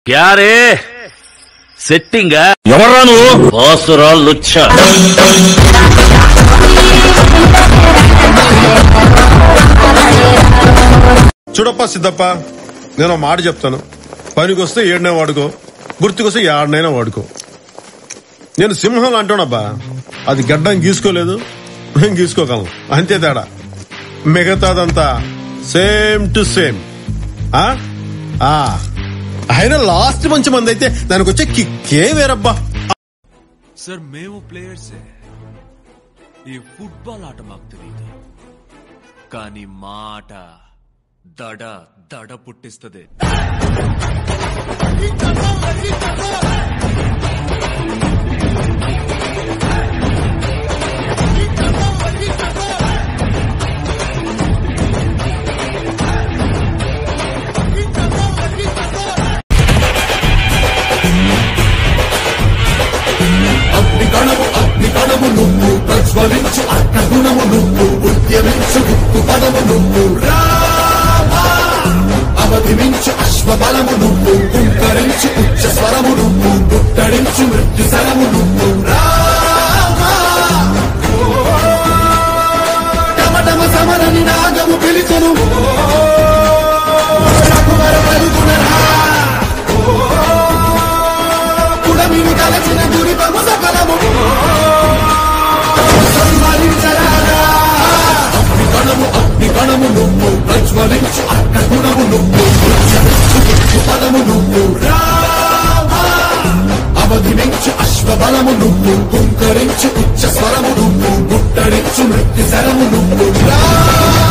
క్యారే setting ఎవర్రా నువ్వు బాసురా లుచ్చ చూడప్ప సిద్ధప్ప నేను ఒక మాట చెప్తాను పనికొస్తే ఏడనే వాడుకో గుర్తుకొస్తే ఏడనైనా వాడుకో నేను సింహం అంటానబ్బా అది గడ్డం గీసుకోలేదు నేను గీసుకోగలను అంతే తేడా మిగతాదంతా సేమ్ టు సేమ్ ఆ ఆ. అయినా లాస్ట్ మంచి మంది అయితే దానికి వచ్చే కిక్కే వేరబ్బా సార్ మేము ప్లేయర్సే ఈ ఫుట్బాల్ ఆట మాకు తెలియదు కానీ మా ఆట దడ దడ పుట్టిస్తుంది అవధిమించు అశ్వబలము నువ్వు కుంకరించు ఉచ్చ స్వరము నువ్వు గుట్టడించు మృత్యు శరము నువ్వు రామా. టమటమ సమర నినాదము పిలుచును రఘువర పలుకున రా. పుడమిని కలచిన దురిపము సఫలము సంహరించరారా అగ్నిగణము అగ్నిగణము నువ్వు ప్రజ్వలించు అగ్నిగుణము నువ్వు ఉచ్చరించు పదము నువ్వు రామా అవధిమించు అశ్వబలము నువ్వు కుంకరించు ఉచ్చ స్వరము నువ్వు గుట్టడించు మృత్యు శరము నువ్వు రామా